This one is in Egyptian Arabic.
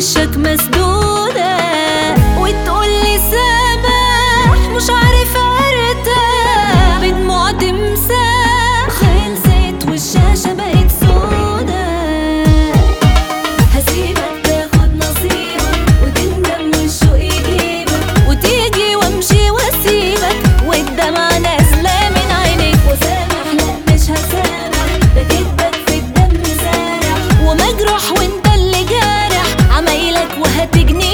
وشك مسدودة وتقولي سامح مش عارفة ارتاح بدموع تمساح خلصت والشاشة بقت سودا هسيبك تاخد نصيبك وتندم والشوق يجيبك وتيجي وامشي واسيبك والدمعة نازلة من عينيك وسامح لا مش هسامح ده كدبك في الدم سارح ومجروح وانت اللي جارح عمايلك وهتجني